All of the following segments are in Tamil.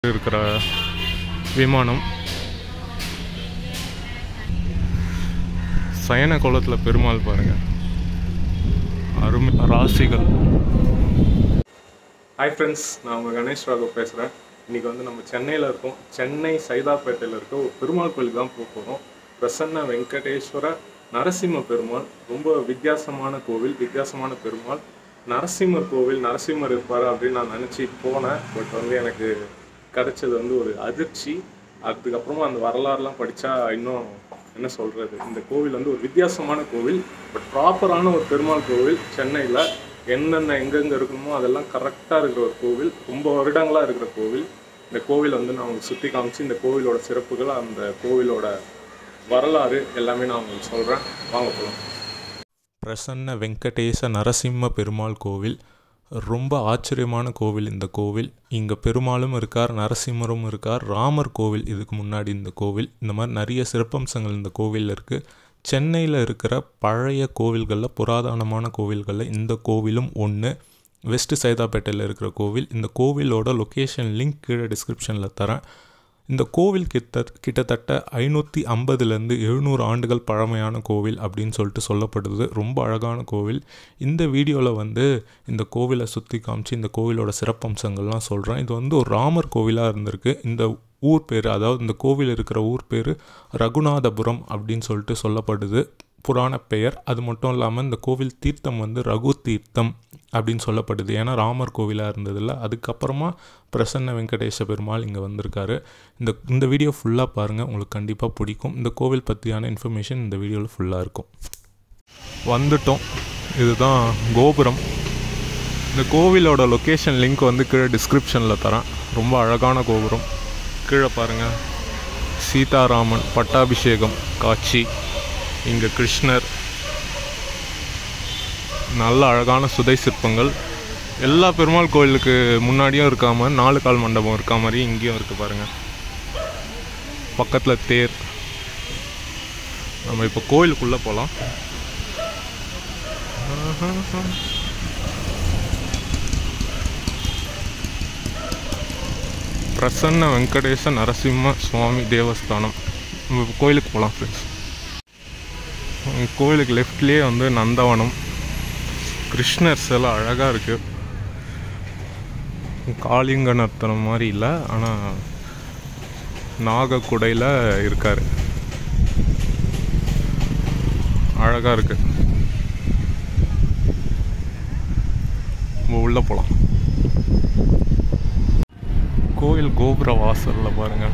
இருக்கிற விமானம் சயன கோலத்தில் பெருமாள் பாருங்க அருமை ராசிகள் ஹாய் ஃப்ரெண்ட்ஸ் நான் உங்கள் கணேஷ் ராகவ் பேசுகிறேன் இன்றைக்கி வந்து நம்ம சென்னையில் இருக்கோம் சென்னை சைதாப்பேட்டையில் இருக்க ஒரு பெருமாள் கோயிலுக்கு தான் போக போகிறோம் பிரசன்ன வெங்கடேஸ்வர நரசிம்ம பெருமாள் ரொம்ப வித்தியாசமான கோவில் வித்தியாசமான பெருமாள் நரசிம்மர் கோவில் நரசிம்மர் இருப்பார் அப்படின்னு நான் நினச்சி போனேன் பட் வந்து எனக்கு கிடைச்சது வந்து ஒரு அதிர்ச்சி அதுக்கப்புறமா அந்த வரலாறுலாம் படித்தா இன்னும் என்ன சொல்கிறது இந்த கோவில் வந்து ஒரு வித்தியாசமான கோவில் பட் ப்ராப்பரான ஒரு பெருமாள் கோவில் சென்னையில் என்னென்ன எங்கெங்கே இருக்கணுமோ அதெல்லாம் கரெக்டாக இருக்கிற ஒரு கோவில் ரொம்ப வருடங்களாக இருக்கிற கோவில் இந்த கோவில் வந்து நான் உங்களுக்கு சுற்றி காமிச்சு இந்த கோவிலோட சிறப்புகள் அந்த கோவிலோட வரலாறு எல்லாமே நான் உங்களுக்கு சொல்கிறேன் வாங்க போகலாம் பிரசன்ன வெங்கடேச நரசிம்ம பெருமாள் கோவில் ரொம்ப ஆச்சரியமான கோவில் இந்த கோவில் இங்கே பெருமாளும் இருக்கார் நரசிம்மரும் இருக்கார் ராமர் கோவில் இதுக்கு முன்னாடி இந்த கோவில் இந்த மாதிரி நிறைய சிறப்பம்சங்கள் இந்த கோவிலில் இருக்குது சென்னையில் இருக்கிற பழைய கோவில்களில் புராதனமான கோவில்களில் இந்த கோவிலும் ஒன்று வெஸ்ட் சைதாப்பேட்டையில் இருக்கிற கோவில் இந்த கோவிலோட லொக்கேஷன் லிங்க் கீழே டிஸ்கிரிப்ஷனில் தரேன் இந்த கோவில் கிட்ட கிட்டத்தட்ட ஐநூற்றி ஐம்பதுலேருந்து எழுநூறு ஆண்டுகள் பழமையான கோவில் அப்படின்னு சொல்லிட்டு சொல்லப்படுது ரொம்ப அழகான கோவில் இந்த வீடியோவில் வந்து இந்த கோவிலை சுற்றி காமிச்சு இந்த கோவிலோட சிறப்பம்சங்கள்லாம் சொல்கிறேன் இது வந்து ஒரு ராமர் கோவிலாக இருந்திருக்கு இந்த ஊர் பேர் அதாவது இந்த கோவில் இருக்கிற ஊர் பேர் ரகுநாதபுரம் அப்படின்னு சொல்லிட்டு சொல்லப்படுது புராண பெயர் அது மட்டும் இல்லாமல் இந்த கோவில் தீர்த்தம் வந்து ரகு தீர்த்தம் அப்படின்னு சொல்லப்படுது ஏன்னா ராமர் கோவிலாக இருந்ததில்ல அதுக்கப்புறமா பிரசன்ன வெங்கடேச பெருமாள் இங்கே வந்திருக்காரு இந்த இந்த வீடியோ ஃபுல்லாக பாருங்கள் உங்களுக்கு கண்டிப்பாக பிடிக்கும் இந்த கோவில் பற்றியான இன்ஃபர்மேஷன் இந்த வீடியோவில் ஃபுல்லாக இருக்கும் வந்துட்டோம் இதுதான் கோபுரம் இந்த கோவிலோட லொக்கேஷன் லிங்க் வந்து கீழே டிஸ்கிரிப்ஷனில் தரேன் ரொம்ப அழகான கோபுரம் கீழே பாருங்கள் சீதாராமன் பட்டாபிஷேகம் காட்சி இங்கே கிருஷ்ணர் நல்ல அழகான சுதை சிற்பங்கள் எல்லா பெருமாள் கோயிலுக்கு முன்னாடியும் இருக்காம நாலு கால் மண்டபம் இருக்கா மாதிரி இங்கேயும் இருக்குது பாருங்கள் பக்கத்தில் தேர் நம்ம இப்போ கோயிலுக்குள்ளே போகலாம் பிரசன்ன வெங்கடேச நரசிம்ம சுவாமி தேவஸ்தானம் நம்ம இப்போ கோயிலுக்கு போகலாம் ஃப்ரெண்ட்ஸ் கோயிலுக்கு லெஃப்ட்லேயே வந்து நந்தவனம் கிருஷ்ணர் சிலை அழகாக இருக்குது காளிங்க நர்த்தனம் மாதிரி இல்லை ஆனால் நாகக்குடையில் இருக்கார் அழகாக இருக்கு நம்ம உள்ளே போகலாம் கோயில் கோபுர வாசலில் பாருங்கள்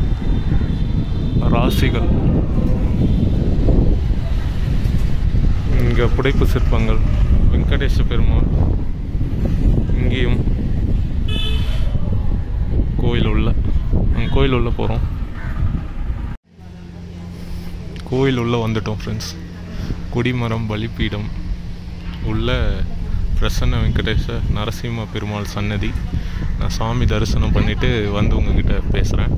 ராசிகள் இங்கே புடைப்பு சிற்பங்கள் வெங்கடேச பெருமாள் இங்கேயும் கோயில் உள்ள அங்கே கோயில் உள்ள போகிறோம் கோயில் உள்ள வந்துட்டோம் ஃப்ரெண்ட்ஸ் கொடிமரம் பலிப்பீடம் உள்ள பிரசன்ன வெங்கடேச நரசிம்ம பெருமாள் சன்னதி நான் சாமி தரிசனம் பண்ணிவிட்டு வந்து உங்ககிட்ட பேசுகிறேன்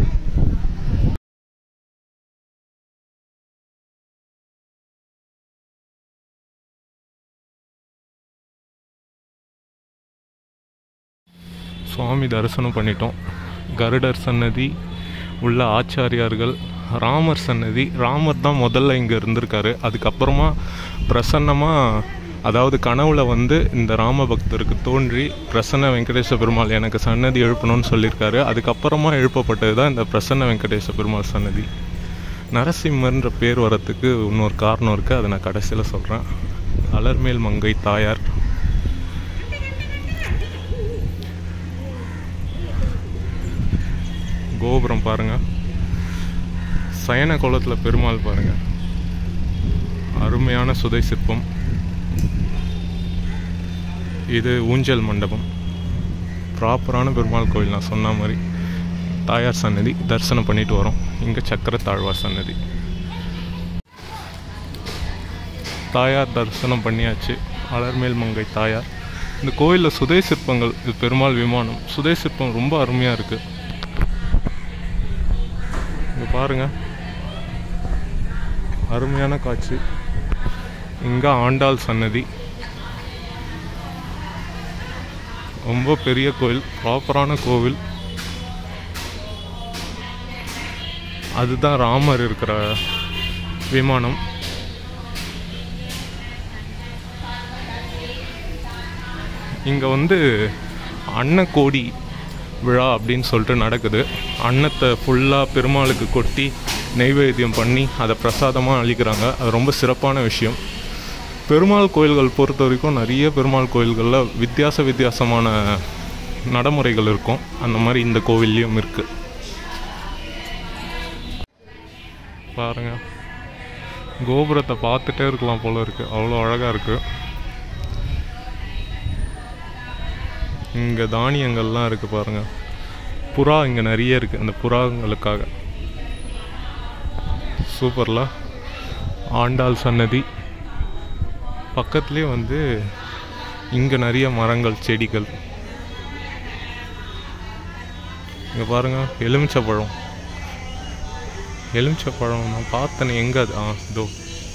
சுவாமி தரிசனம் பண்ணிட்டோம் கருடர் சன்னதி உள்ள ஆச்சாரியார்கள் ராமர் சன்னதி ராமர் தான் முதல்ல இங்கே இருந்திருக்காரு அதுக்கப்புறமா பிரசன்னமாக அதாவது கனவுல வந்து இந்த ராம பக்தருக்கு தோன்றி பிரசன்ன வெங்கடேச பெருமாள் எனக்கு சன்னதி எழுப்பணும்னு சொல்லியிருக்காரு அதுக்கப்புறமா எழுப்பப்பட்டது தான் இந்த பிரசன்ன வெங்கடேச பெருமாள் சன்னதி நரசிம்மர்ன்ற பேர் வரத்துக்கு இன்னொரு காரணம் இருக்குது அதை நான் கடைசியில் சொல்கிறேன் அலர்மேல் மங்கை தாயார் கோபுரம் பாருங்கள் சயன கோலத்தில் பெருமாள் பாருங்கள் அருமையான சுதை சிற்பம் இது ஊஞ்சல் மண்டபம் ப்ராப்பரான பெருமாள் கோயில் நான் சொன்ன மாதிரி தாயார் சன்னதி தரிசனம் பண்ணிட்டு வரோம் இங்கே சக்கர தாழ்வார் சன்னதி தாயார் தரிசனம் பண்ணியாச்சு அலர்மேல் மங்கை தாயார் இந்த கோயிலில் சுதை சிற்பங்கள் இது பெருமாள் விமானம் சுதை சிற்பம் ரொம்ப அருமையாக இருக்குது இங்கே பாருங்க அருமையான காட்சி இங்கே ஆண்டாள் சன்னதி ரொம்ப பெரிய கோயில் ப்ராப்பரான கோவில் அதுதான் ராமர் இருக்கிற விமானம் இங்கே வந்து அன்னக்கோடி விழா அப்படின்னு சொல்லிட்டு நடக்குது அன்னத்தை ஃபுல்லாக பெருமாளுக்கு கொட்டி நெய்வேத்தியம் பண்ணி அதை பிரசாதமாக அளிக்கிறாங்க அது ரொம்ப சிறப்பான விஷயம் பெருமாள் கோயில்கள் பொறுத்த வரைக்கும் நிறைய பெருமாள் கோயில்களில் வித்தியாச வித்தியாசமான நடைமுறைகள் இருக்கும் அந்த மாதிரி இந்த கோவில்லையும் இருக்குது பாருங்க கோபுரத்தை பார்த்துட்டே இருக்கலாம் போல இருக்குது அவ்வளோ அழகாக இருக்குது இங்கே தானியங்கள்லாம் இருக்குது பாருங்க புறா இங்கே நிறைய இருக்குது அந்த புறாங்களுக்காக சூப்பர்ல ஆண்டாள் சன்னதி பக்கத்துலேயே வந்து இங்கே நிறைய மரங்கள் செடிகள் இங்கே பாருங்க எலுமிச்சப்பழம் எலுமிச்சப்பழம் நான் பார்த்தேனே எங்கே அது ஆ இதோ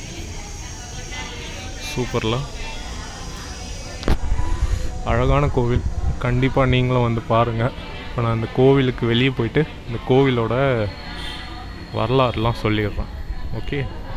சூப்பர்ல அழகான கோவில் கண்டிப்பாக நீங்களும் வந்து பாருங்கள் இப்போ நான் இந்த கோவிலுக்கு வெளியே போயிட்டு இந்த கோவிலோட வரலாறுலாம் சொல்லிடுறேன் ஓகே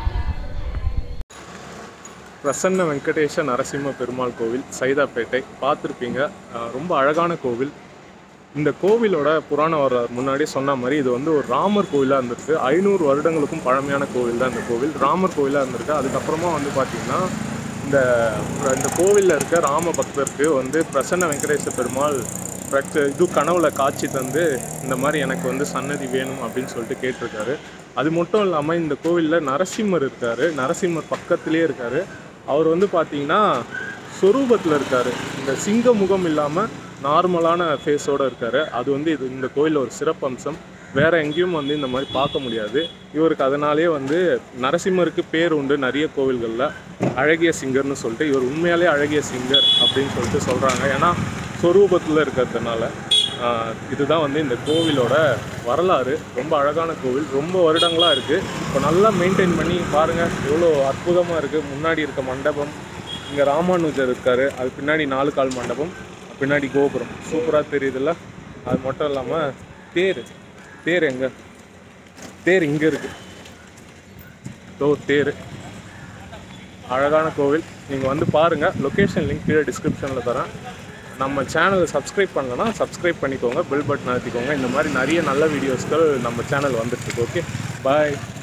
பிரசன்ன வெங்கடேஷ நரசிம்ம பெருமாள் கோவில் சைதாப்பேட்டை பார்த்துருப்பீங்க அஹ் ரொம்ப அழகான கோவில் இந்த கோவிலோட புராண வரலாறு முன்னாடி சொன்ன மாதிரி இது வந்து ஒரு ராமர் கோவிலாக இருந்திருக்கு ஐநூறு வருடங்களுக்கும் பழமையான கோவில் தான் இந்த கோவில் ராமர் கோவிலாக இருந்திருக்கு அதுக்கப்புறமா வந்து பார்த்திங்கன்னா இந்த இந்த கோவிலில் இருக்க ராம பக்தருக்கு வந்து பிரசன்ன வெங்கடேச பெருமாள் பிரச்ச- இது கனவுல காட்சி தந்து இந்த மாதிரி எனக்கு வந்து சன்னதி வேணும் அப்படின்னு சொல்லிட்டு கேட்டிருக்காரு அது மட்டும் இல்லாமல் இந்த கோவிலில் நரசிம்மர் இருக்காரு நரசிம்மர் பக்கத்திலே இருக்காரு அவர் வந்து பார்த்தீங்கன்னா சொரூபத்தில் இருக்காரு இந்த சிங்க முகம் இல்லாமல் நார்மலான ஃபேஸோட இருக்காரு அது வந்து இது இந்த கோயிலில் ஒரு சிறப்பம்சம் வேற எங்கேயும் வந்து இந்த மாதிரி பார்க்க முடியாது இவருக்கு அதனாலே வந்து நரசிம்மருக்கு பேர் உண்டு நிறைய கோவில்களில் அழகிய சிங்கர்னு சொல்லிட்டு இவர் உண்மையாலே அழகிய சிங்கர் அப்படின்னு சொல்லிட்டு சொல்கிறாங்க ஏன்னா சொரூபத்தில் இருக்கிறதுனால ஆஹ் இதுதான் வந்து இந்த கோவிலோட வரலாறு ரொம்ப அழகான கோவில் ரொம்ப வருடங்களாக இருக்குது இப்போ நல்லா மெயின்டைன் பண்ணி பாருங்கள் எவ்வளோ அற்புதமாக இருக்குது முன்னாடி இருக்க மண்டபம் இங்கே ராமானுஜர் இருக்காரு அது பின்னாடி நாலு கால் மண்டபம் பின்னாடி கோபுரம் சூப்பராக தெரியுதுல்ல அது மட்டும் இல்லாமல் தேர் தேர் எங்கே தேர் இங்கே இருக்குது தோ தேர் அழகான கோவில் நீங்கள் வந்து பாருங்கள் லொக்கேஷன் லிங்க் கீழே டிஸ்கிரிப்ஷனில் தரேன் நம்ம சேனலை சப்ஸ்கிரைப் பண்ணலன்னா சப்ஸ்கிரைப் பண்ணிக்கோங்க பெல் பட்டன் அழுத்திக்கோங்க இந்த மாதிரி நிறைய நல்ல வீடியோஸ்கள் நம்ம சேனல் வந்துட்டுருக்கு ஓகே பாய்